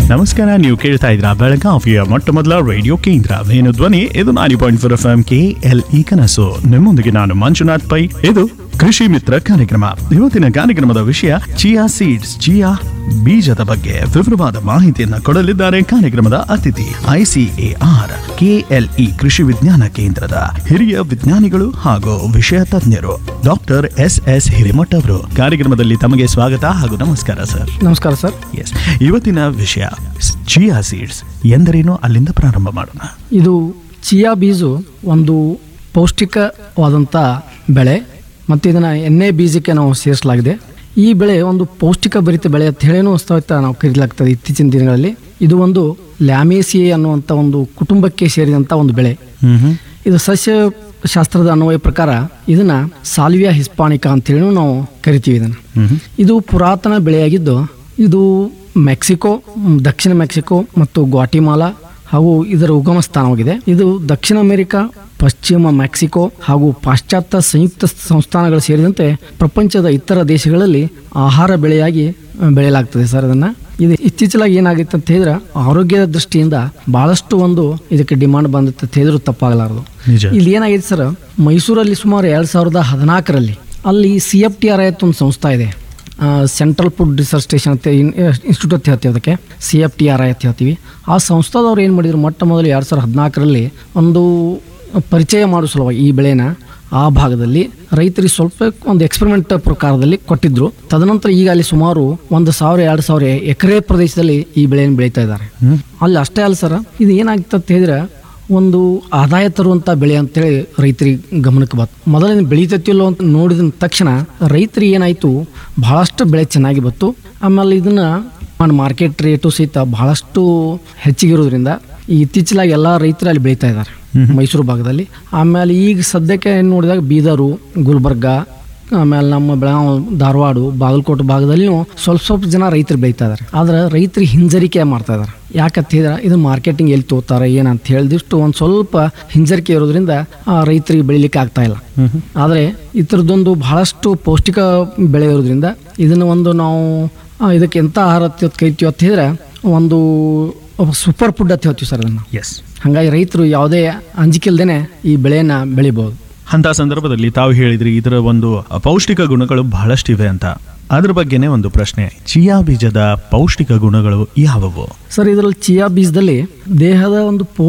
ನಮಸ್ಕಾರ ನೀವು ಕೇಳ್ತಾ ಇದ್ರ ಬೆಳಗಾವಿಯ ಮೊಟ್ಟ ಮೊದಲ ರೇಡಿಯೋ ಕೇಂದ್ರ ವೇಣು ಧ್ವನಿ ಇದು ninety point four F M K L E ಕನಸು ನಿಮ್ಮೊಂದಿಗೆ ನಾನು ಮಂಜುನಾಥ್ ಪೈ ಇದು ಕೃಷಿ ಮಿತ್ರ ಕಾರ್ಯಕ್ರಮ ಇವತ್ತಿನ ಕಾರ್ಯಕ್ರಮದ ವಿಷಯ ಚಿಯಾ ಸೀಡ್ಸ್ ಚಿಯಾ ಬೀಜದ ಬಗ್ಗೆ ವಿವರವಾದ ಮಾಹಿತಿಯನ್ನ ಕೊಡಲಿದ್ದಾರೆ ಕಾರ್ಯಕ್ರಮದ ಅತಿಥಿ ಐಸಿಎಆರ್ ಕೆಎಲ್ಇ ಕೃಷಿ ವಿಜ್ಞಾನ ಕೇಂದ್ರದ ಹಿರಿಯ ವಿಜ್ಞಾನಿಗಳು ಹಾಗೂ ವಿಷಯ ತಜ್ಞರು ಡಾಕ್ಟರ್ ಎಸ್ ಎಸ್ ಹಿರೇಮಠ್ ಅವರು ಕಾರ್ಯಕ್ರಮದಲ್ಲಿ ತಮಗೆ ಸ್ವಾಗತ ಹಾಗೂ ನಮಸ್ಕಾರ ಸರ್ ನಮಸ್ಕಾರ ಸರ್ ಎಸ್ ಇವತ್ತಿನ ವಿಷಯ ಚಿಯಾ ಸೀಡ್ಸ್ ಎಂದರೇನು ಅಲ್ಲಿಂದ ಪ್ರಾರಂಭ ಮಾಡೋಣ ಇದು ಚಿಯಾ ಬೀಜು ಒಂದು ಪೌಷ್ಟಿಕವಾದಂಥ ಬೆಳೆ ಮತ್ತು ಇದನ್ನು ಎಣ್ಣೆ ಬೀಜಕ್ಕೆ ನಾವು ಸೇರಿಸಲಾಗಿದೆ ಈ ಬೆಳೆ ಒಂದು ಪೌಷ್ಟಿಕ ಭರಿತ ಬೆಳೆ ಅಂತ ಹೇಳಿನೂ ಸಹಿತ ನಾವು ಕರೀಲಾಗ್ತದೆ ಇತ್ತೀಚಿನ ದಿನಗಳಲ್ಲಿ ಇದು ಒಂದು ಲ್ಯಾಮೇಸಿಯೆ ಅನ್ನುವಂಥ ಒಂದು ಕುಟುಂಬಕ್ಕೆ ಸೇರಿದಂಥ ಒಂದು ಬೆಳೆ ಇದು ಸಸ್ಯ ಶಾಸ್ತ್ರದ ಅನ್ವಯ ಪ್ರಕಾರ ಇದನ್ನ ಸಾಲ್ವಿಯಾ ಹಿಸ್ಪಾನಿಕಾ ಅಂತೇಳಿ ನಾವು ಕರಿತೀವಿ ಇದನ್ನು ಇದು ಪುರಾತನ ಬೆಳೆಯಾಗಿದ್ದು ಇದು ಮೆಕ್ಸಿಕೋ ಮ್, ದಕ್ಷಿಣ ಮೆಕ್ಸಿಕೋ ಮತ್ತು ಗ್ವಾಟಿಮಾಲಾ ಹಾಗೂ ಇದರ ಉಗಮ ಸ್ಥಾನವಾಗಿದೆ ಇದು ದಕ್ಷಿಣ ಅಮೆರಿಕ ಪಶ್ಚಿಮ ಮೆಕ್ಸಿಕೋ ಹಾಗೂ ಪಾಶ್ಚಾತ್ಯ ಸಂಯುಕ್ತ ಸಂಸ್ಥಾನಗಳು ಸೇರಿದಂತೆ ಪ್ರಪಂಚದ ಇತರ ದೇಶಗಳಲ್ಲಿ ಆಹಾರ ಬೆಳೆಯಾಗಿ ಆ, ಬೆಳೆಯಲಾಗ್ತದೆ ಸರ್ ಅದನ್ನು ಇದು ಇತ್ತೀಚಲಾಗಿ ಏನಾಗಿತ್ತು ಅಂತ ಹೇಳಿದ್ರೆ ಆರೋಗ್ಯದ ದೃಷ್ಟಿಯಿಂದ ಬಹಳಷ್ಟು ಒಂದು ಇದಕ್ಕೆ ಡಿಮಾಂಡ್ ಬಂದಿತ್ತು ಅಂತ ಹೇಳಿದ್ರು ತಪ್ಪಾಗಲಾರದು ನಿಜ ಇಲ್ಲಿ ಏನಾಗಿದೆ ಸರ್ ಮೈಸೂರಲ್ಲಿ ಸುಮಾರು ಎರಡು ಸಾವಿರದ ಹದಿನಾಲ್ಕರಲ್ಲಿ ಅಲ್ಲಿ C F T R I ಒಂದು ಸಂಸ್ಥೆ ಇದೆ ಸೆಂಟ್ರಲ್ ಫುಡ್ ರಿಸರ್ಚ್ ಸ್ಟೇಷನ್ ಅಂತ ಇನ್- ಇನ್ಸ್ಟಿಟ್ಯೂಟ್ ಅಂತ ಹೇಳ್ತೀವಿ ಅದಕ್ಕೆ C F T R I ಅಂತ ಹೇಳ್ತೀವಿ ಆ ಸಂಸ್ಥಾದವ್ರು ಏನು ಮಾಡಿದ್ರು ಮೊಟ್ಟ ಮೊದಲು ಎರಡು ಸಾವಿರದ ಹದಿನಾಲ್ಕರಲ್ಲಿ ಒಂದು ಪರಿಚಯ ಮಾಡೋ ಸಲುವಾಗಿ ಈ ಬೆಳೆನ ಆ ಭಾಗದಲ್ಲಿ ರೈತರಿಗೆ ಸ್ವಲ್ಪ ಒಂದು ಎಕ್ಸ್ಪೆರಿಮೆಂಟ್ ಪ್ರಕಾರದಲ್ಲಿ ಕೊಟ್ಟಿದ್ರು ತದನಂತರ ಈಗ ಅಲ್ಲಿ ಸುಮಾರು ಒಂದು ಸಾವಿರ ಎರಡು ಸಾವಿರ ಎಕರೆ ಪ್ರದೇಶದಲ್ಲಿ ಈ ಬೆಳೆಯನ್ನು ಬೆಳೀತಾ ಇದ್ದಾರೆ ಅಲ್ಲಿ ಅಷ್ಟೇ ಅಲ್ಲ ಸರ್ ಇದು ಏನಾಗ್ತದೆ ಅಂತ ಹೇಳಿದ್ರೆ ಒಂದು ಆದಾಯ ತರುವಂಥ ಬೆಳೆ ಅಂತೇಳಿ ರೈತರಿಗೆ ಗಮನಕ್ಕೆ ಬಂತು ಮೊದಲಿನ ಬೆಳೀತೈತಿಲ್ಲೋ ಅಂತ ನೋಡಿದ ತಕ್ಷಣ ರೈತರಿಗೆ ಏನಾಯಿತು ಬಹಳಷ್ಟು ಬೆಳೆ ಚೆನ್ನಾಗಿ ಬಂತು ಆಮೇಲೆ ಇದನ್ನ ಮಾರ್ಕೆಟ್ ರೇಟು ಸಹಿತ ಬಹಳಷ್ಟು ಹೆಚ್ಚಿಗಿರೋದ್ರಿಂದ ಈ ಇತ್ತೀಚಲಾಗಿ ಎಲ್ಲ ರೈತರು ಅಲ್ಲಿ ಬೆಳೀತಾ ಇದ್ದಾರೆ ಮೈಸೂರು ಭಾಗದಲ್ಲಿ ಆಮೇಲೆ ಈಗ ಸದ್ಯಕ್ಕೆ ಏನ್ ನೋಡಿದಾಗ ಬೀದರು ಗುಲ್ಬರ್ಗ ಆಮೇಲೆ ನಮ್ಮ ಬೆಳಗಾವಿ ಧಾರವಾಡ ಬಾಗಲಕೋಟೆ ಭಾಗದಲ್ಲಿನೂ ಸ್ವಲ್ಪ ಸ್ವಲ್ಪ ಜನ ರೈತರು ಬೆಳೀತಾ ಇದ್ದಾರೆ ಆದ್ರೆ ರೈತರಿಗೆ ಹಿಂಜರಿಕೆ ಮಾಡ್ತಾ ಇದ್ದಾರೆ ಯಾಕಂತ ಹೇಳಿದ್ರೆ ಇದು ಮಾರ್ಕೆಟಿಂಗ್ ಎಲ್ಲಿ ತೋತಾರೆ ಏನಂತ ಹೇಳಿದಿಷ್ಟು ಒಂದು ಸ್ವಲ್ಪ ಹಿಂಜರಿಕೆ ಇರೋದ್ರಿಂದ ಆ ರೈತರಿಗೆ ಬೆಳಿಲಿಕ್ಕೆ ಆಗ್ತಾ ಇಲ್ಲ ಆದರೆ ಈ ಥರದ್ದೊಂದು ಬಹಳಷ್ಟು ಪೌಷ್ಟಿಕ ಬೆಳೆ ಇರೋದ್ರಿಂದ ಇದನ್ನು ಒಂದು ನಾವು ಆ, ಇದಕ್ಕೆ ಎಂಥ ಆಹಾರ ಅಂತ ಕರಿತೀವಿ ಅಂತ ಹೇಳಿದ್ರೆ ಒಂದು ಸೂಪರ್ ಫುಡ್ ಅಂತ ಹೇಳ್ತೀವಿ ಸರ್ ಅದನ್ನು ಎಸ್ ಹಾಗಾಗಿ ರೈತರು ಯಾವುದೇ ಅಂಜಿಕೆ ಇಲ್ದೇನೆ ಈ ಬೆಳೆಯನ್ನ ಬೆಳಿಬಹುದು ಅಂತ ಸಂದರ್ಭದಲ್ಲಿ ತಾವು ಹೇಳಿದ್ರಿ ಇದರ ಒಂದು ಪೌಷ್ಟಿಕ ಗುಣಗಳು ಬಹಳಷ್ಟಿವೆ ಅಂತ ಅದ್ರ ಬಗ್ಗೆನೇ ಒಂದು ಪ್ರಶ್ನೆ ಚಿಯಾ ಬೀಜದ ಪೌಷ್ಟಿಕ ಗುಣಗಳು ಯಾವುವು ಸರ್ ಇದರಲ್ಲಿ ಚಿಯಾ ಬೀಜದಲ್ಲಿ ದೇಹದ ಒಂದು